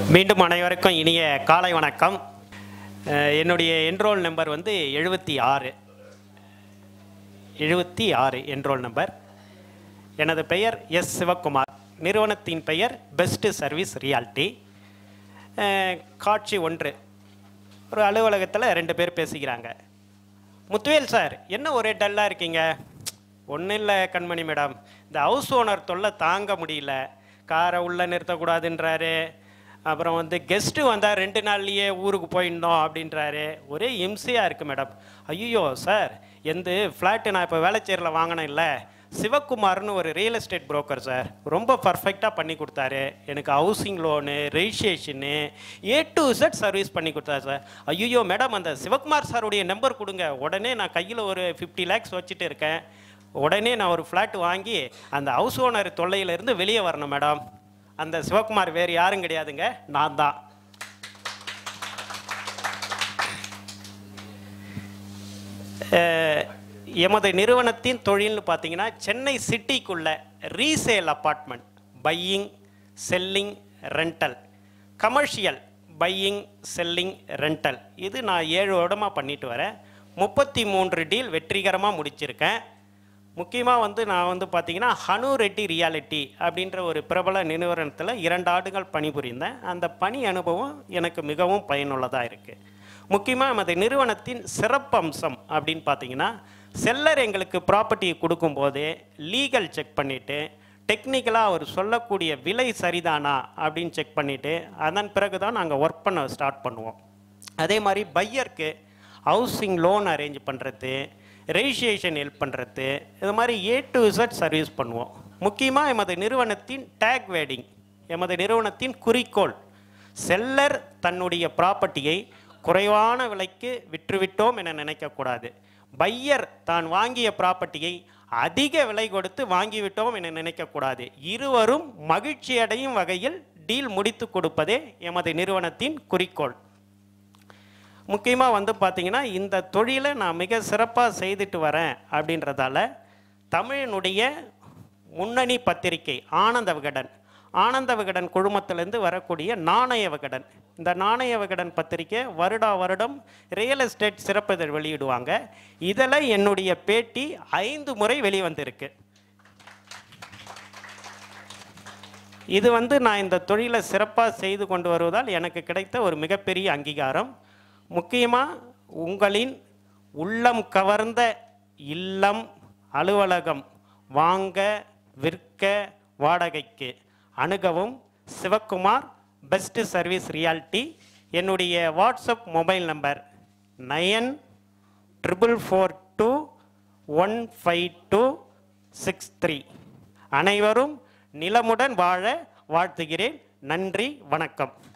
மீண்டும் அனைவருக்கும் இனிய காலை வணக்கம் அஹ் என்னுடைய என்ரோல் நம்பர் வந்து எழுபத்தி ஆறு எழுபத்தி ஆறு என்ரோல் நம்பர் எனது பெயர் எஸ் சிவக்குமார் நிறுவனத்தின் பெயர் பெஸ்ட் சர்வீஸ் ரியாலிட்டி காட்சி ஒன்று ஒரு அலுவலகத்தில் ரெண்டு பேர் பேசிக்கிறாங்க முத்துவேல் சார் என்ன ஒரே டல்லாக இருக்கீங்க ஒன்றும் இல்லை கண்மணி மேடம் இந்த ஹவுஸ் ஓனர் தொல்லை தாங்க முடியல காரை உள்ளே நிறுத்தக்கூடாதுன்றாரு அப்புறம் வந்து கெஸ்ட்டு வந்தால் ரெண்டு நாள்லயே ஊருக்கு போயிடணும் அப்படின்றாரு ஒரே இம்சையாக இருக்குது மேடம் ஐயோ சார் எந்த ஃப்ளாட்டு நான் இப்போ வேலைச்சேரில் வாங்கினேன் இல்லை சிவக்குமார்னு ஒரு ரியல் எஸ்டேட் புரோக்கர் சார் ரொம்ப பர்ஃபெக்டாக பண்ணி கொடுத்தாரு எனக்கு housing loan registration A to Z service பண்ணி கொடுத்தாரு சார் ஐயோ மேடம் அந்த சிவக்குமார் சாருடைய நம்பர் கொடுங்க உடனே நான் கையில் ஒரு ஃபிஃப்டி லேக்ஸ் வச்சுட்டு இருக்கேன் உடனே நான் ஒரு ஃப்ளாட் வாங்கி அந்த ஹவுஸ் ஓனர் தொல்லையிலேருந்து வெளியே வரணும் மேடம் அந்த சிவகுமார் வேறு யாரும் கிடையாதுங்க நான் தான் அஹ், எமது நிறுவனத்தின் தொழில்னு பார்த்தீங்கன்னா சென்னை சிட்டிக்குள்ள resale apartment buying selling rental commercial buying selling rental இது நான் ஏழு வருடமாக பண்ணிட்டு வரேன் முப்பத்தி மூன்று டீல் வெற்றிகரமாக முடிச்சிருக்கேன் முக்கியமாக வந்து நான் வந்து பார்த்தீங்கன்னா ஹனு ரெட்டி ரியாலிட்டி அப்படின்ற ஒரு பிரபல நிறுவனத்தில் இரண்டு ஆண்டுகள் பணிபுரிந்தேன் அந்த பணி அனுபவம் எனக்கு மிகவும் பயனுள்ளதாக இருக்குது முக்கியமாக நமது நிறுவனத்தின் சிறப்பம்சம் அப்படின்னு பார்த்தீங்கன்னா செல்லர் எங்களுக்கு ப்ராப்பர்ட்டியை கொடுக்கும்போது லீகல் செக் பண்ணிவிட்டு டெக்னிக்கலாக அவர் சொல்லக்கூடிய விலை சரிதானா அப்படின்னு செக் பண்ணிவிட்டு அதன் பிறகு தான் நாங்கள் ஒர்க் பண்ண ஸ்டார்ட் பண்ணுவோம் அதே மாதிரி பையருக்கு ஹவுசிங் லோன் அரேஞ்ச் பண்ணுறது ரெஜிஸ்ட்ரேஷன் ஹெல்ப் பண்ணுறது இது மாதிரி ஏ டு Z சர்வீஸ் பண்ணுவோம் முக்கியமாக எமது நிறுவனத்தின் டேக் வேடிங் எமது நிறுவனத்தின் குறிக்கோள் செல்லர் தன்னுடைய ப்ராப்பர்ட்டியை குறைவான விலைக்கு விற்றுவிட்டோம் என நினைக்கக்கூடாது பையர் தான் வாங்கிய ப்ராப்பர்ட்டியை அதிக விலை கொடுத்து வாங்கிவிட்டோம் என நினைக்கக்கூடாது இருவரும் மகிழ்ச்சி அடையும் வகையில் டீல் முடித்து கொடுப்பதே எமது நிறுவனத்தின் குறிக்கோள் முக்கியமாக வந்து பார்த்தீங்கன்னா இந்த தொழிலை நான் மிக சிறப்பாக செய்துட்டு வரேன் அப்படின்றதால தமிழினுடைய முன்னணி பத்திரிகை ஆனந்த விகடன் ஆனந்த விகடன் குழுமத்திலேருந்து வரக்கூடிய நாணய விகடன் இந்த நாணய விகடன் பத்திரிக்கை வருடா வருடம் ரியல் எஸ்டேட் சிறப்பிதழ் வெளியிடுவாங்க இதில் என்னுடைய பேட்டி ஐந்து முறை வெளிவந்திருக்கு இது வந்து நான் இந்த தொழிலை சிறப்பாக செய்து கொண்டு வருவதால் எனக்கு கிடைத்த ஒரு மிகப்பெரிய அங்கீகாரம் முக்கியமாக உங்களின் உள்ளம் கவர்ந்த இல்லம் அலுவலகம் வாங்க விற்க வாடகைக்கு அணுகவும் சிவக்குமார் பெஸ்ட் சர்வீஸ் ரியாலிட்டி என்னுடைய WhatsApp mobile number nine triple four two one five two six three அனைவரும் நிலமுடன் வாழ வாழ்த்துகிறேன் நன்றி வணக்கம்